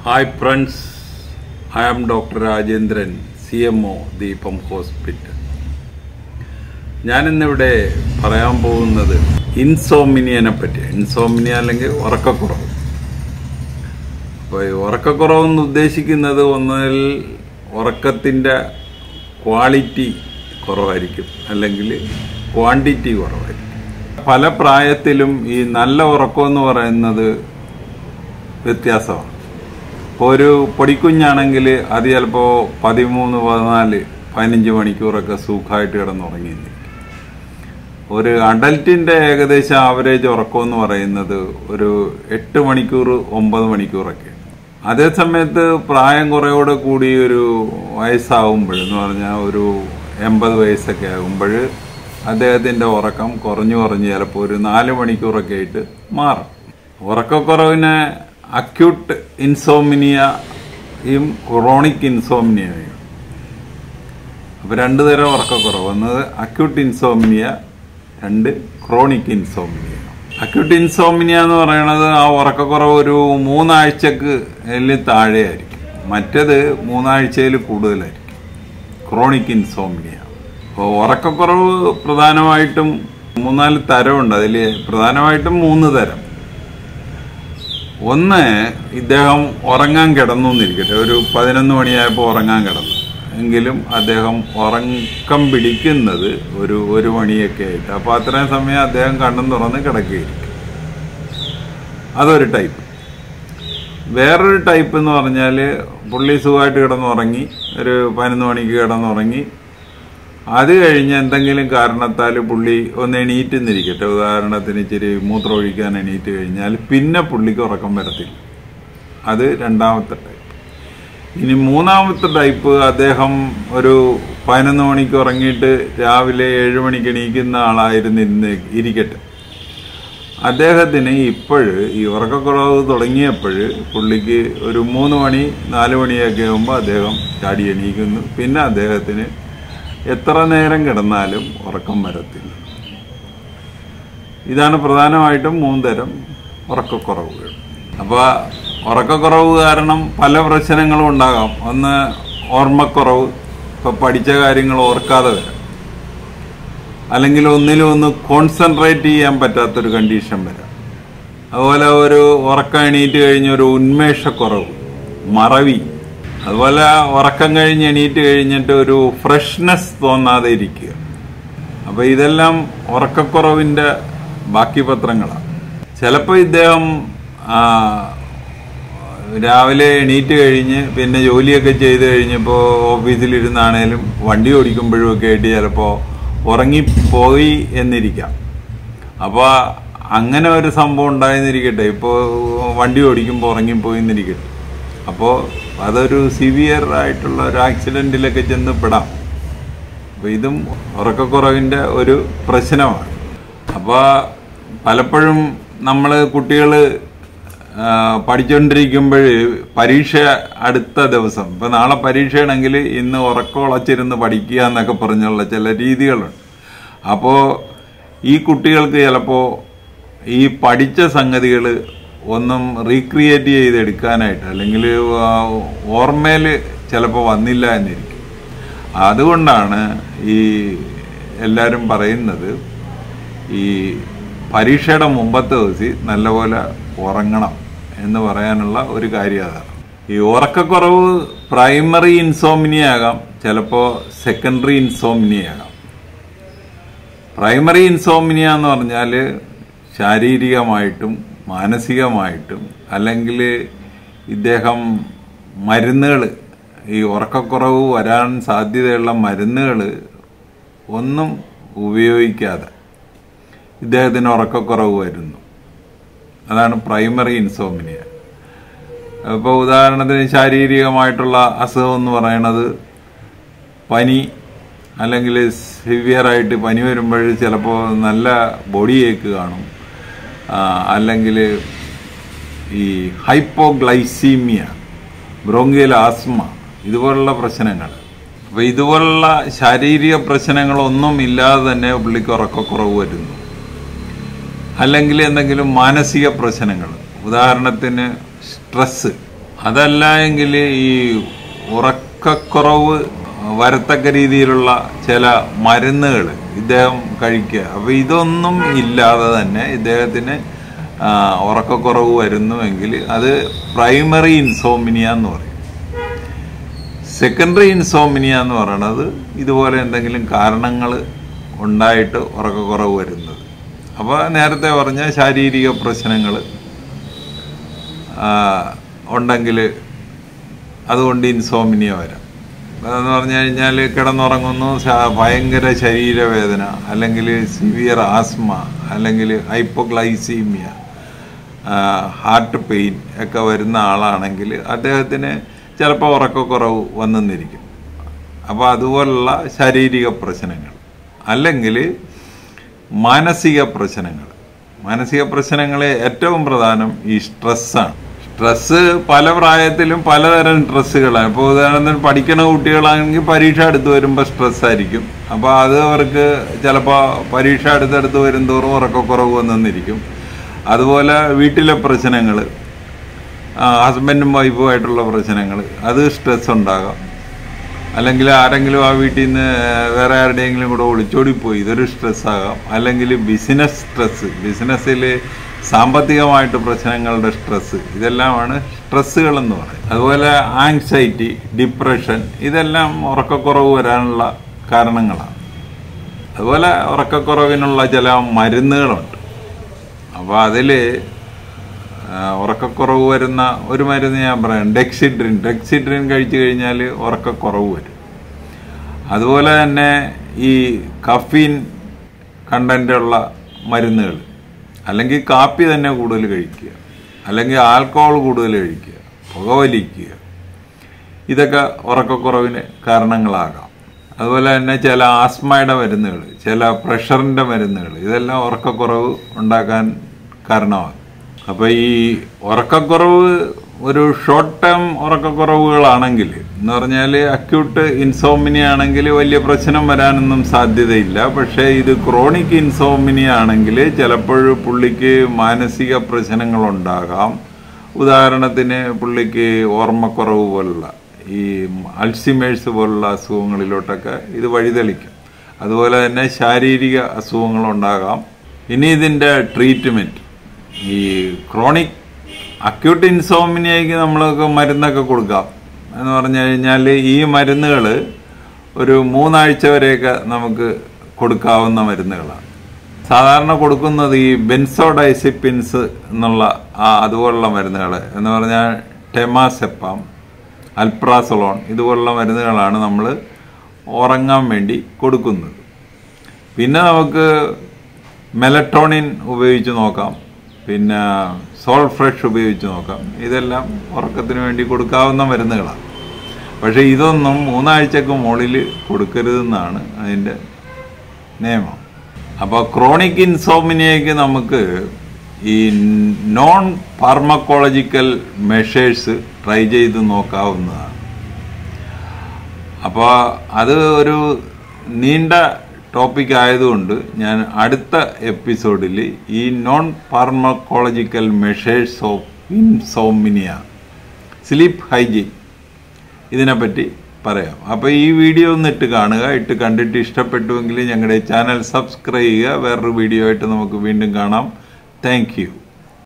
hi friends I am doctor Rajendran C M O Deepam hospital ഞാനിന്നിവിടെ പറയാൻ പോകുന്നത് ഇൻസോമിനിയനെ പറ്റി ഇൻസോമിനിയ അല്ലെങ്കിൽ ഉറക്കക്കുറവ് അപ്പോൾ ഈ ഉറക്കക്കുറവെന്ന് ഉദ്ദേശിക്കുന്നത് ഒന്നിൽ ഉറക്കത്തിൻ്റെ ക്വാളിറ്റി കുറവായിരിക്കും അല്ലെങ്കിൽ ക്വാണ്ടിറ്റി കുറവായിരിക്കും പല പ്രായത്തിലും ഈ നല്ല ഉറക്കം എന്ന് പറയുന്നത് വ്യത്യാസമാണ് ഇപ്പോൾ ഒരു പൊടിക്കുഞ്ഞാണെങ്കിൽ അത് ചിലപ്പോൾ പതിമൂന്ന് പതിനാല് പതിനഞ്ച് മണിക്കൂറൊക്കെ സുഖമായിട്ട് കിടന്നുറങ്ങിയിരിക്കും ഒരു അഡൽറ്റിൻ്റെ ഏകദേശം ആവറേജ് ഉറക്കം എന്ന് പറയുന്നത് ഒരു എട്ട് മണിക്കൂർ ഒമ്പത് മണിക്കൂറൊക്കെ അതേ സമയത്ത് പ്രായം കുറയോടെ കൂടി ഒരു വയസ്സാവുമ്പോൾ എന്ന് പറഞ്ഞാൽ ഒരു എൺപത് വയസ്സൊക്കെ ആകുമ്പോൾ അദ്ദേഹത്തിൻ്റെ ഉറക്കം കുറഞ്ഞു കുറഞ്ഞ് ചിലപ്പോൾ ഒരു നാല് മണിക്കൂറൊക്കെ ആയിട്ട് മാറും ഉറക്കക്കുറവിന് അക്യൂട്ട് ഇൻസോമിനിയയും ക്രോണിക് ഇൻസോമിനിയയും അപ്പോൾ രണ്ട് തരം ഉറക്കക്കുറവ് ഒന്നത് അക്യൂട്ട് ഇൻസോമിനിയ രണ്ട് ക്രോണിക് ഇൻസോമിനിയ അക്യൂട്ട് ഇൻസോമിനിയ എന്ന് പറയുന്നത് ആ ഉറക്കക്കുറവ് ഒരു മൂന്നാഴ്ചക്ക് താഴെയായിരിക്കും മറ്റത് മൂന്നാഴ്ചയിൽ കൂടുതലായിരിക്കും ക്രോണിക് ഇൻസോമിനിയ അപ്പോൾ ഉറക്കക്കുറവ് പ്രധാനമായിട്ടും മൂന്നാല് തരമുണ്ട് അതിൽ പ്രധാനമായിട്ടും മൂന്ന് തരം ഒന്ന് ഇദ്ദേഹം ഉറങ്ങാൻ കിടന്നു എന്നിരിക്കട്ടെ ഒരു പതിനൊന്ന് മണിയായപ്പോൾ ഉറങ്ങാൻ കിടന്നു എങ്കിലും അദ്ദേഹം ഉറക്കം പിടിക്കുന്നത് ഒരു ഒരു മണിയൊക്കെ ആയിട്ട് അപ്പോൾ അത്രയും സമയം അദ്ദേഹം കണ്ണും തുറന്ന് കിടക്കുകയായിരിക്കും അതൊരു ടൈപ്പ് വേറൊരു ടൈപ്പ് എന്ന് പറഞ്ഞാൽ പുള്ളി സുഖമായിട്ട് കിടന്നുറങ്ങി ഒരു പതിനൊന്ന് മണിക്ക് കിടന്നുറങ്ങി അത് കഴിഞ്ഞ് എന്തെങ്കിലും കാരണത്താൽ പുള്ളി ഒന്ന് എണീറ്റ് നിന്നിരിക്കട്ടെ ഉദാഹരണത്തിന് ഇച്ചിരി മൂത്രം ഒഴിക്കാൻ എണീറ്റ് കഴിഞ്ഞാൽ പിന്നെ പുള്ളിക്ക് ഉറക്കം വരത്തില്ല അത് രണ്ടാമത്തെ ടൈപ്പ് ഇനി മൂന്നാമത്തെ ടൈപ്പ് അദ്ദേഹം ഒരു പതിനൊന്ന് മണിക്ക് ഉറങ്ങിയിട്ട് രാവിലെ ഏഴ് മണിക്ക് എണീക്കുന്ന ആളായിരുന്നു ഇന്ന് ഇരിക്കട്ടെ അദ്ദേഹത്തിന് ഇപ്പോഴ് ഈ ഉറക്കക്കുറവ് തുടങ്ങിയപ്പോൾ പുള്ളിക്ക് ഒരു മൂന്ന് മണി നാല് മണിയൊക്കെ ആകുമ്പോൾ അദ്ദേഹം ചാടി എണീക്കുന്നു പിന്നെ അദ്ദേഹത്തിന് എത്ര നേരം കിടന്നാലും ഉറക്കം വരത്തില്ല ഇതാണ് പ്രധാനമായിട്ടും മൂന്ന് തരം ഉറക്കക്കുറവുകൾ അപ്പോൾ ഉറക്കക്കുറവ് കാരണം പല പ്രശ്നങ്ങളും ഉണ്ടാകാം ഒന്ന് ഓർമ്മക്കുറവ് ഇപ്പോൾ പഠിച്ച കാര്യങ്ങൾ ഓർക്കാതെ വരാം അല്ലെങ്കിൽ ഒന്നിലും ഒന്ന് കോൺസെൻട്രേറ്റ് ചെയ്യാൻ പറ്റാത്തൊരു കണ്ടീഷൻ വരാം അതുപോലെ ഒരു ഉറക്കം എണീറ്റ് കഴിഞ്ഞ ഒരു ഉന്മേഷക്കുറവ് മറവി അതുപോലെ ഉറക്കം കഴിഞ്ഞ് എണീറ്റ് കഴിഞ്ഞിട്ട് ഒരു ഫ്രഷ്നെസ് തോന്നാതെ ഇരിക്കുക അപ്പോൾ ഇതെല്ലാം ഉറക്കക്കുറവിൻ്റെ ബാക്കി പത്രങ്ങളാണ് ചിലപ്പോൾ ഇദ്ദേഹം രാവിലെ എണീറ്റ് കഴിഞ്ഞ് പിന്നെ ജോലിയൊക്കെ ചെയ്ത് കഴിഞ്ഞപ്പോൾ ഓഫീസിലിരുന്നാണേലും വണ്ടി ഓടിക്കുമ്പോഴും ഒക്കെ ആയിട്ട് ചിലപ്പോൾ ഉറങ്ങിപ്പോയി എന്നിരിക്കാം അപ്പോൾ അങ്ങനെ ഒരു സംഭവം ഉണ്ടായെന്നിരിക്കട്ടെ ഇപ്പോൾ വണ്ടി ഓടിക്കുമ്പോൾ ഉറങ്ങിപ്പോയി എന്നിരിക്കട്ടെ അപ്പോൾ അതൊരു സിവിയർ ആയിട്ടുള്ള ഒരു ആക്സിഡൻറ്റിലൊക്കെ ചെന്ന് പെടാം അപ്പോൾ ഇതും ഉറക്കക്കുറവിൻ്റെ ഒരു പ്രശ്നമാണ് അപ്പോൾ പലപ്പോഴും നമ്മൾ കുട്ടികൾ പഠിച്ചുകൊണ്ടിരിക്കുമ്പോൾ പരീക്ഷ അടുത്ത ദിവസം ഇപ്പം നാളെ പരീക്ഷയാണെങ്കിൽ ഇന്ന് ഉറക്കമുളച്ചിരുന്ന് പഠിക്കുക എന്നൊക്കെ പറഞ്ഞുള്ള ചില രീതികളുണ്ട് അപ്പോൾ ഈ കുട്ടികൾക്ക് ചിലപ്പോൾ ഈ പഠിച്ച സംഗതികൾ ഒന്നും റീക്രിയേറ്റ് ചെയ്തെടുക്കാനായിട്ട് അല്ലെങ്കിൽ ഓർമ്മയിൽ ചിലപ്പോൾ വന്നില്ല എന്നിരിക്കും അതുകൊണ്ടാണ് ഈ എല്ലാവരും പറയുന്നത് ഈ പരീക്ഷയുടെ മുമ്പത്തെ ദിവസം നല്ലപോലെ ഉറങ്ങണം എന്ന് പറയാനുള്ള ഒരു കാര്യം അതാണ് ഈ ഉറക്കക്കുറവ് പ്രൈമറി ഇൻസോമിനിയ ആകാം ചിലപ്പോൾ സെക്കൻഡറി ഇൻസോമിനിയ ആകാം പ്രൈമറി ഇൻസോമിനിയ എന്ന് പറഞ്ഞാൽ ശാരീരികമായിട്ടും മാനസികമായിട്ടും അല്ലെങ്കിൽ ഇദ്ദേഹം മരുന്നുകൾ ഈ ഉറക്കക്കുറവ് വരാൻ സാധ്യതയുള്ള മരുന്നുകൾ ഒന്നും ഉപയോഗിക്കാതെ ഇദ്ദേഹത്തിന് ഉറക്കക്കുറവ് വരുന്നു അതാണ് പ്രൈമറി ഇൻസോമിനിയ അപ്പോൾ ഉദാഹരണത്തിന് ശാരീരികമായിട്ടുള്ള അസുഖം എന്ന് പറയണത് പനി അല്ലെങ്കിൽ സിവിയറായിട്ട് പനി വരുമ്പോൾ ചിലപ്പോൾ നല്ല ബോഡി ഏക്ക് കാണും അല്ലെങ്കിൽ ഈ ഹൈപ്പോഗ്ലൈസീമിയ ബ്രോങ്കിയൽ ആസ്മ ഇതുപോലുള്ള പ്രശ്നങ്ങൾ അപ്പോൾ ഇതുപോലുള്ള ശാരീരിക പ്രശ്നങ്ങളൊന്നും ഇല്ലാതെ തന്നെ പുള്ളിക്ക് ഉറക്കക്കുറവ് വരുന്നു അല്ലെങ്കിൽ എന്തെങ്കിലും മാനസിക പ്രശ്നങ്ങൾ ഉദാഹരണത്തിന് സ്ട്രെസ് അതല്ല എങ്കിൽ ഈ ഉറക്കക്കുറവ് വരത്തക്ക രീതിയിലുള്ള ചില മരുന്നുകൾ ഇദ്ദേഹം കഴിക്കുക അപ്പോൾ ഇതൊന്നും ഇല്ലാതെ തന്നെ ഇദ്ദേഹത്തിന് ആ, ഉറക്കക്കുറവ് വരുന്നുവെങ്കിൽ അത് പ്രൈമറി ഇൻസോമിനിയ എന്ന് പറയും സെക്കൻഡറി ഇൻസോമിനിയ എന്ന് പറയുന്നത് ഇതുപോലെ എന്തെങ്കിലും കാരണങ്ങൾ ഉണ്ടായിട്ട് ഉറക്കക്കുറവ് വരുന്നത് അപ്പോൾ നേരത്തെ പറഞ്ഞ ശാരീരിക പ്രശ്നങ്ങൾ ഉണ്ടെങ്കിൽ അതുകൊണ്ട് ഇൻസോമിനിയ വരാം അതെന്ന് പറഞ്ഞു കഴിഞ്ഞാൽ കിടന്നുറങ്ങുന്നു ശ- ഭയങ്കര ശരീരവേദന അല്ലെങ്കിൽ സിവിയർ ആസ്മ അല്ലെങ്കിൽ ഹൈപ്പോഗ്ലൈസീമിയ ഹാർട്ട് പെയിൻ ഒക്കെ വരുന്ന ആളാണെങ്കിൽ അദ്ദേഹത്തിന് ചിലപ്പോൾ ഉറക്കക്കുറവ് വന്നെന്നിരിക്കും അപ്പോൾ അതുപോലുള്ള ശാരീരിക പ്രശ്നങ്ങൾ അല്ലെങ്കിൽ മാനസിക പ്രശ്നങ്ങൾ മാനസിക പ്രശ്നങ്ങൾ ഏറ്റവും പ്രധാനം ഈ സ്ട്രെസ്സാണ് സ്ട്രെസ്സ് പല പ്രായത്തിലും പലതരം സ്ട്രെസ്സുകളാണ് ഇപ്പോൾ ഉദാഹരണത്തിന് പഠിക്കുന്ന കുട്ടികളാണെങ്കിൽ പരീക്ഷ അടുത്ത് വരുമ്പോൾ സ്ട്രെസ് ആയിരിക്കും അപ്പോൾ അത് അവർക്ക് ചിലപ്പോൾ പരീക്ഷ അടുത്തടുത്ത് വരുന്തോറും ഉറക്കക്കുറവ് വന്നെന്നിരിക്കും അതുപോലെ വീട്ടിലെ പ്രശ്നങ്ങൾ ഹസ്ബൻഡും വൈഫുമായിട്ടുള്ള പ്രശ്നങ്ങൾ അത് സ്ട്രെസ് ഉണ്ടാകാം അല്ലെങ്കിൽ ആരെങ്കിലും ആ വീട്ടിൽ നിന്ന് വേറെ ആരുടെയെങ്കിലും കൂടെ ഒളിച്ചോടിപ്പോയി ഇതൊരു സ്ട്രെസ് ആകാം അല്ലെങ്കിൽ ബിസിനസ് സ്ട്രെസ് ബിസിനസ്സിൽ സാമ്പത്തികമായിട്ട് പ്രശ്നങ്ങളുടെ സ്ട്രെസ് ഇതെല്ലാമാണ് സ്ട്രെസ്സുകൾ എന്ന് പറയുന്നത് അതുപോലെ ആങ്സൈറ്റി ഡിപ്രഷൻ ഇതെല്ലാം ഉറക്കക്കുറവ് വരാനുള്ള കാരണങ്ങളാണ് അതുപോലെ ഉറക്കക്കുറവിനുള്ള ചില മരുന്നുകളുണ്ട് അപ്പോൾ അതിൽ ഉറക്കക്കുറവ് വരുന്ന ഒരു മരുന്ന് ഞാൻ പറയാം ഡെക്സിഡ്രിൻ ഡെക്സിഡ്രിൻ കഴിച്ചു കഴിഞ്ഞാൽ ഉറക്കക്കുറവ് വരും അതുപോലെ തന്നെ ഈ കഫീൻ കണ്ടൻ്റുള്ള മരുന്നുകൾ അല്ലെങ്കിൽ കാപ്പി തന്നെ കൂടുതൽ കഴിക്കുക അല്ലെങ്കിൽ ആൽക്കഹോൾ കൂടുതൽ കഴിക്കുക പുകവലിക്കുക ഇതൊക്കെ ഉറക്കക്കുറവിന് കാരണങ്ങളാകാം അതുപോലെ തന്നെ ചില ആസ്മയുടെ മരുന്നുകൾ ചില പ്രഷറിൻ്റെ മരുന്നുകൾ ഇതെല്ലാം ഉറക്കക്കുറവ് ഉണ്ടാക്കാൻ കാരണമാകും അപ്പോൾ ഈ ഉറക്കക്കുറവ് ഒരു ഷോർട്ട് ടേം ഉറക്കക്കുറവുകളാണെങ്കിൽ എന്ന് പറഞ്ഞാൽ അക്യൂട്ട് ഇൻസോമിനിയ ആണെങ്കിൽ വലിയ പ്രശ്നം വരാനൊന്നും സാധ്യതയില്ല പക്ഷേ ഇത് ക്രോണിക് ഇൻസോമിനിയ ആണെങ്കിൽ ചിലപ്പോൾ പുള്ളിക്ക് മാനസിക പ്രശ്നങ്ങളുണ്ടാകാം ഉദാഹരണത്തിന് പുള്ളിക്ക് ഓർമ്മക്കുറവ് പോലുള്ള ഈ അൾസിമേഴ്സ് പോലുള്ള അസുഖങ്ങളിലോട്ടൊക്കെ ഇത് വഴിതെളിക്കും അതുപോലെ തന്നെ ശാരീരിക അസുഖങ്ങളുണ്ടാകാം ഇനി ഇതിൻ്റെ ട്രീറ്റ്മെൻറ്റ് ഈ ക്രോണിക് അക്യൂട്ട് ഇൻസോമിനിയയ്ക്ക് നമ്മളൊക്കെ മരുന്നൊക്കെ കൊടുക്കാം എന്ന് പറഞ്ഞു കഴിഞ്ഞാൽ ഈ മരുന്നുകൾ ഒരു മൂന്നാഴ്ച വരെയൊക്കെ നമുക്ക് കൊടുക്കാവുന്ന മരുന്നുകളാണ് സാധാരണ കൊടുക്കുന്നത് ഈ ബെൻസോഡൈസിപ്പിൻസ് എന്നുള്ള ആ അതുപോലുള്ള മരുന്നുകൾ എന്ന് പറഞ്ഞാൽ ടെമാസെപ്പാം അൽപ്രാസലോൺ ഇതുപോലുള്ള മരുന്നുകളാണ് നമ്മൾ ഉറങ്ങാൻ വേണ്ടി കൊടുക്കുന്നത് പിന്നെ നമുക്ക് മെലട്രോണിൻ ഉപയോഗിച്ച് നോക്കാം പിന്നെ സോൾ ഫ്രഷ് ഉപയോഗിച്ച് നോക്കാം ഇതെല്ലാം ഉറക്കത്തിന് വേണ്ടി കൊടുക്കാവുന്ന മരുന്നുകളാണ് പക്ഷേ ഇതൊന്നും മൂന്നാഴ്ചക്ക് മുകളിൽ കൊടുക്കരുതെന്നാണ് അതിൻ്റെ നിയമം അപ്പോൾ ക്രോണിക് ഇൻസോമിനിയയ്ക്ക് നമുക്ക് ഈ നോൺ ഫാർമക്കോളജിക്കൽ മെഷേഴ്സ് ട്രൈ ചെയ്ത് നോക്കാവുന്നതാണ് അപ്പോൾ അത് ഒരു നീണ്ട ടോപ്പിക് ആയതുകൊണ്ട് ഞാൻ അടുത്ത എപ്പിസോഡിൽ ഈ non pharmacological measures of insomnia sleep hygiene ഇതിനെപ്പറ്റി പറയാം അപ്പോൾ ഈ വീഡിയോ ഒന്ന് ഇട്ട് കാണുക ഇട്ട് കണ്ടിട്ട് ഇഷ്ടപ്പെട്ടുവെങ്കിൽ ഞങ്ങളുടെ ചാനൽ സബ്സ്ക്രൈബ് ചെയ്യുക വേറൊരു വീഡിയോ ആയിട്ട് നമുക്ക് വീണ്ടും കാണാം താങ്ക്